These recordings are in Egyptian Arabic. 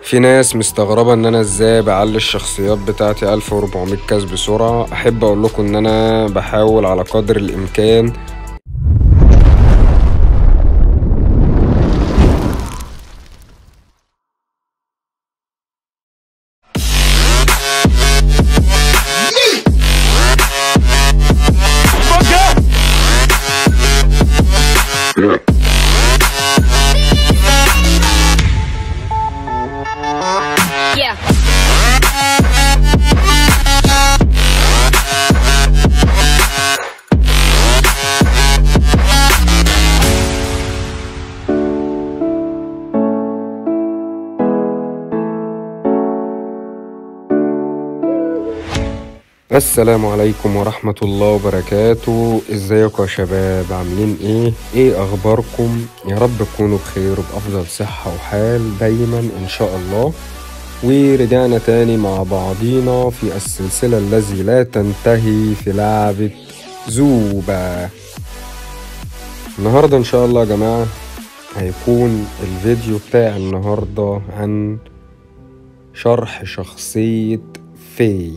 في ناس مستغربة ان انا ازاي بعلي الشخصيات بتاعتي 1400 كاس بسرعة احب اقول لكم ان انا بحاول على قدر الامكان Yeah. السلام عليكم ورحمة الله وبركاته ازيكم يا شباب عاملين ايه ايه اخباركم يا رب تكونوا بخير وبافضل صحة وحال دايما ان شاء الله ورجعنا تاني مع بعضينا في السلسلة الذي لا تنتهي في لعبة زوبا النهاردة ان شاء الله يا جماعة هيكون الفيديو بتاع النهاردة عن شرح شخصية في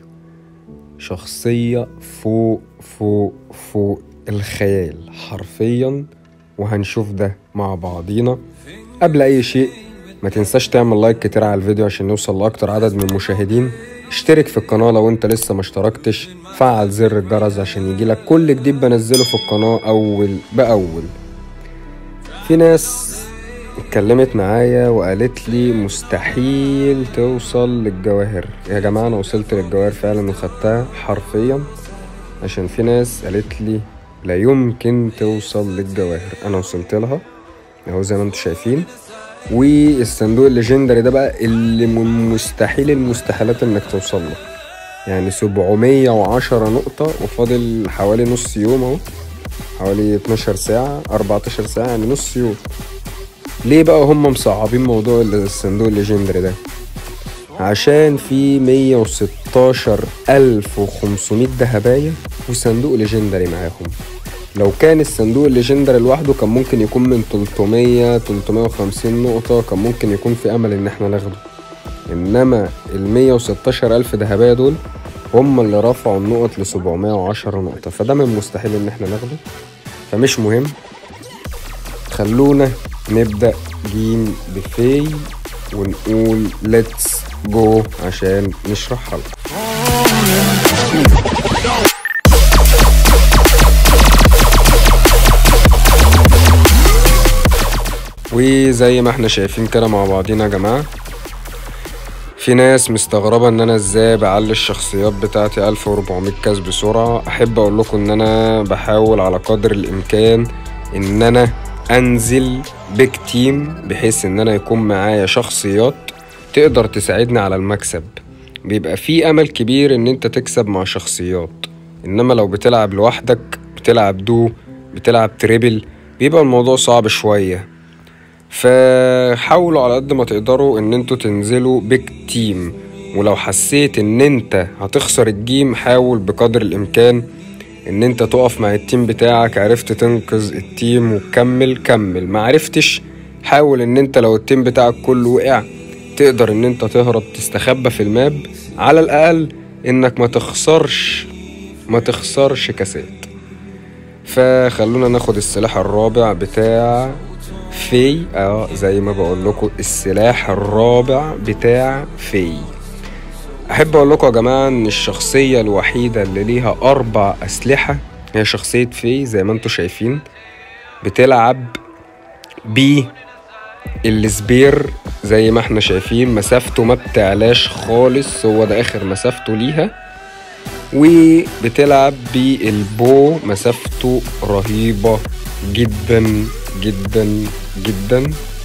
شخصية فوق فوق فوق الخيال حرفيا وهنشوف ده مع بعضينا قبل أي شيء ما تنساش تعمل لايك كتير على الفيديو عشان نوصل لأكتر عدد من المشاهدين اشترك في القناة لو انت لسه ما اشتركتش فعل زر الجرس عشان يجيلك كل جديد بنزله في القناة أول بأول في ناس اتكلمت معايا وقالت لي مستحيل توصل للجواهر يا جماعة أنا وصلت للجواهر فعلا وخدتها حرفيا عشان في ناس قالت لي لا يمكن توصل للجواهر أنا وصلت لها أهو زي ما انتم شايفين والصندوق الليجندري ده بقى اللي من مستحيل المستحيلات انك توصل له يعني 710 نقطة وفاضل حوالي نص يوم اهو حوالي 12 ساعة 14 ساعة يعني نص يوم ليه بقى هم مصعبين موضوع الصندوق الليجندري ده عشان في 116 ألف وخمسمية ذهباية وصندوق ليجندري معاهم لو كان الصندوق الليجندري لوحده كان ممكن يكون من 300 350 نقطة كان ممكن يكون في أمل إن احنا ناخده إنما ال 116 ألف ذهباية دول هم اللي رفعوا النقط ل 710 نقطة فده من مستحيل إن احنا ناخده فمش مهم خلونا نبدأ جيم بفي ونقول ليتس جو عشان نشرحها لكم وزي ما احنا شايفين كده مع بعضينا يا جماعة في ناس مستغربة ان انا ازاي بعلي الشخصيات بتاعتي 1400 كاس بسرعة احب اقول لكم ان انا بحاول على قدر الامكان ان انا انزل بيك تيم بحيث ان انا يكون معايا شخصيات تقدر تساعدني على المكسب بيبقى في امل كبير ان انت تكسب مع شخصيات انما لو بتلعب لوحدك بتلعب دو بتلعب تريبل بيبقى الموضوع صعب شوية فحاولوا على قد ما تقدروا ان انتوا تنزلوا بيك تيم ولو حسيت ان انت هتخسر الجيم حاول بقدر الامكان ان انت تقف مع التيم بتاعك عرفت تنقذ التيم وكمل كمل ما عرفتش حاول ان انت لو التيم بتاعك كله وقع تقدر ان انت تهرب تستخبى في الماب على الاقل انك ما تخسرش ما تخسرش كاسات فخلونا ناخد السلاح الرابع بتاع في اه زي ما بقول لكم السلاح الرابع بتاع في احب اقول لكم يا جماعه ان الشخصيه الوحيده اللي ليها اربع اسلحه هي شخصيه في زي ما انتم شايفين بتلعب ب السبير زي ما احنا شايفين مسافته ما بتعلاش خالص هو ده اخر مسافته ليها وبتلعب بالبو مسافته رهيبة جدا جدا جدا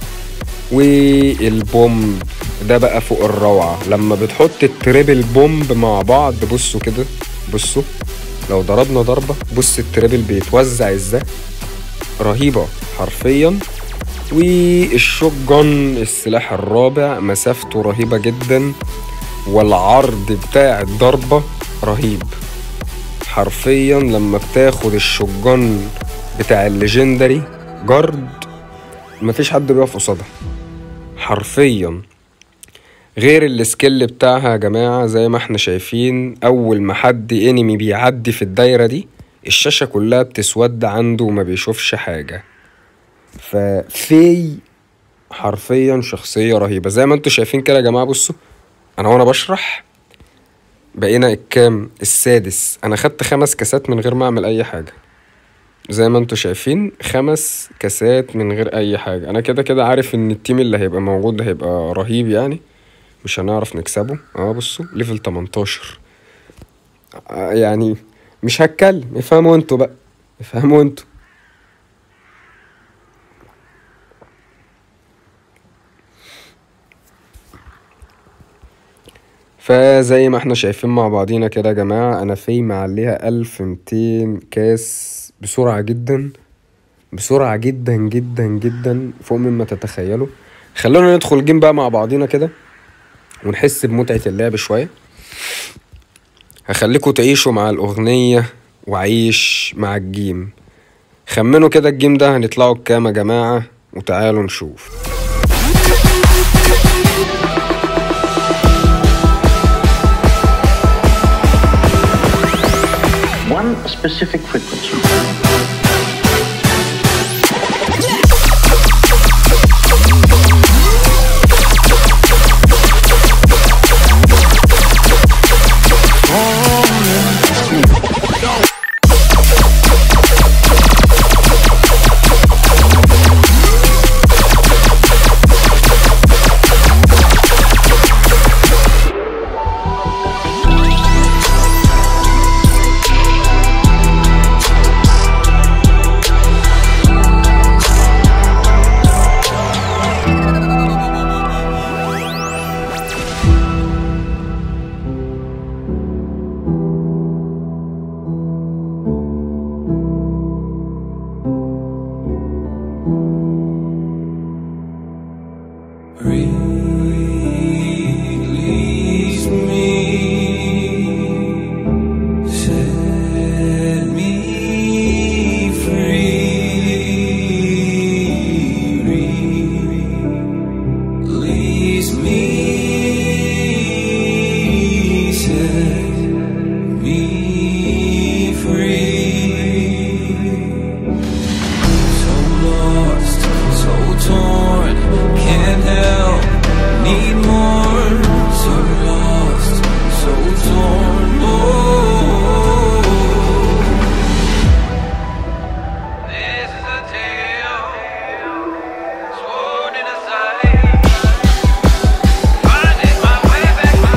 والبومب ده بقى فوق الروعة لما بتحط التريبل بومب مع بعض بصوا كده بصوا لو ضربنا ضربة بص التريبل بيتوزع ازاي رهيبة حرفيا والشوت جن السلاح الرابع مسافته رهيبة جدا والعرض بتاع الضربة رهيب حرفيا لما بتاخد الشوت جن بتاع الليجندري جارد مفيش حد بيقف قصادها حرفيا غير السكيل بتاعها يا جماعة زي ما احنا شايفين أول ما حد انمي بيعدي في الدايرة دي الشاشة كلها بتسود عنده وما بيشوفش حاجة ففي حرفيا شخصية رهيبة زي ما انتوا شايفين كده يا جماعة بصوا أنا وأنا بشرح بقينا الكام السادس أنا خدت خمس كاسات من غير ما أعمل أي حاجة زي ما انتوا شايفين خمس كاسات من غير أي حاجة أنا كده كده عارف إن التيم اللي هيبقى موجود هيبقى رهيب يعني مش هنعرف نكسبه اه بصوا ليفل 18 آه يعني مش هتكلم افهموا انتوا بقى افهموا انتوا فزي ما احنا شايفين مع بعضينا كده يا جماعة انا في معليها الف ميتين كاس بسرعة جدا بسرعة جدا جدا جدا فوق مما تتخيلوا خلونا ندخل جيم بقى مع بعضينا كده ونحس بمتعة اللعب شوية هخليكم تعيشوا مع الأغنية وعيش مع الجيم خمنوا كده الجيم ده هنطلعوا بكام يا جماعة وتعالوا نشوف one specific frequency. Release me, set me free. Release me, set me free. So lost, so torn, can't help, need more. So lost, so torn. Oh, this is a tale sworn in a sight. Finding my way back, my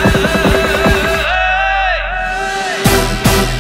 way.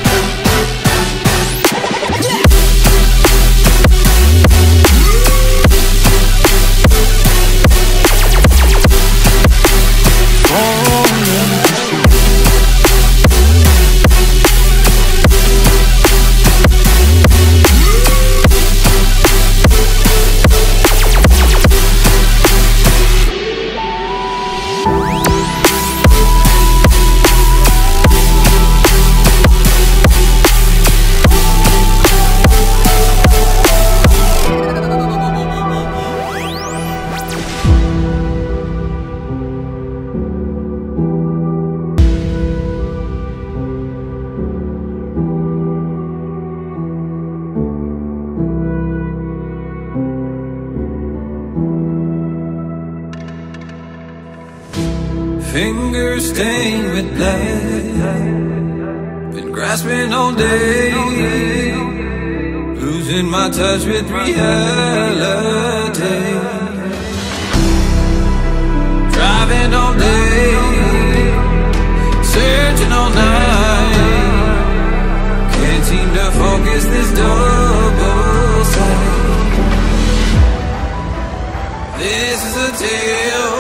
Fingers stained with blood. Been grasping all day. Losing my touch with reality. Driving all day. Searching all night. Can't seem to focus this double sight. This is a tale.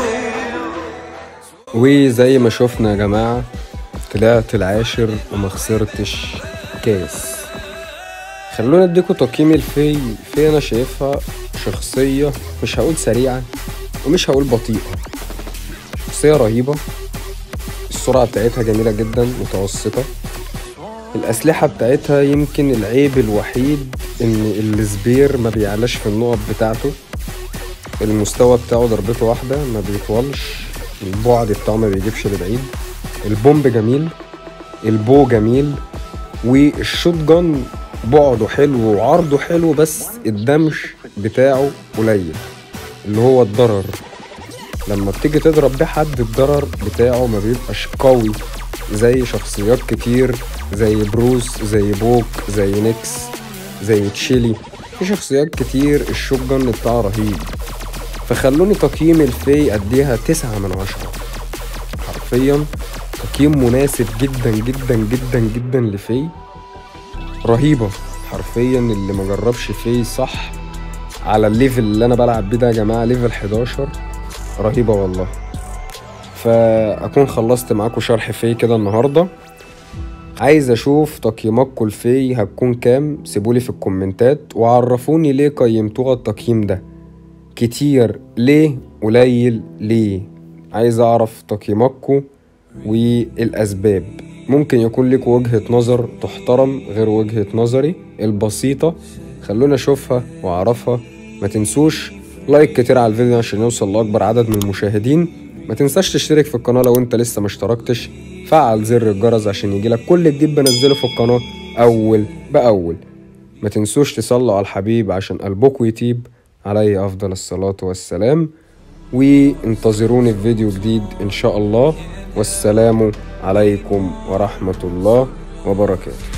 وزي ما شفنا يا جماعة طلعت العاشر وما خسرتش كاس خلونا اديكوا تقييم الفي في انا شايفها شخصية مش هقول سريعة ومش هقول بطيئة شخصية رهيبة السرعة بتاعتها جميلة جدا متوسطة الأسلحة بتاعتها يمكن العيب الوحيد إن السبير ما بيعلاش في النقط بتاعته المستوى بتاعه ضربته واحدة ما بيطولش البعد بتاعه ما بيجيبش لبعيد البومب جميل البو جميل والشوت جان بعده حلو وعرضه حلو بس الدمج بتاعه قليل اللي هو الضرر لما بتيجي تضرب بيه حد الضرر بتاعه ما بيبقاش قوي زي شخصيات كتير زي بروس زي بوك زي نيكس زي تشيلي في شخصيات كتير الشوت جن بتاعها رهيب فخلوني تقييم الفي اديها تسعة من عشرة حرفيا تقييم مناسب جدا جدا جدا جدا لفي رهيبة حرفيا اللي ما جربش في صح على الليفل اللي انا بلعب بيه ده يا جماعة ليفل 11 رهيبة والله فأكون خلصت معاكم شرح في كده النهاردة عايز أشوف تقييماتكم الفي هتكون كام سيبولي في الكومنتات وعرفوني ليه قيمتوها التقييم ده كتير ليه قليل ليه عايز أعرف تقييماتكم والأسباب ممكن يكون لك وجهة نظر تحترم غير وجهة نظري البسيطة خلونا أشوفها وأعرفها ما تنسوش لايك كتير على الفيديو عشان نوصل لأكبر عدد من المشاهدين ما تنساش تشترك في القناة لو انت لسه ما اشتركتش فعل زر الجرس عشان يجيلك كل جديد بنزله في القناة أول بأول ما تنسوش تصلوا على الحبيب عشان قلبكم يطيب عليه أفضل الصلاة والسلام وانتظروني في فيديو جديد إن شاء الله والسلام عليكم ورحمة الله وبركاته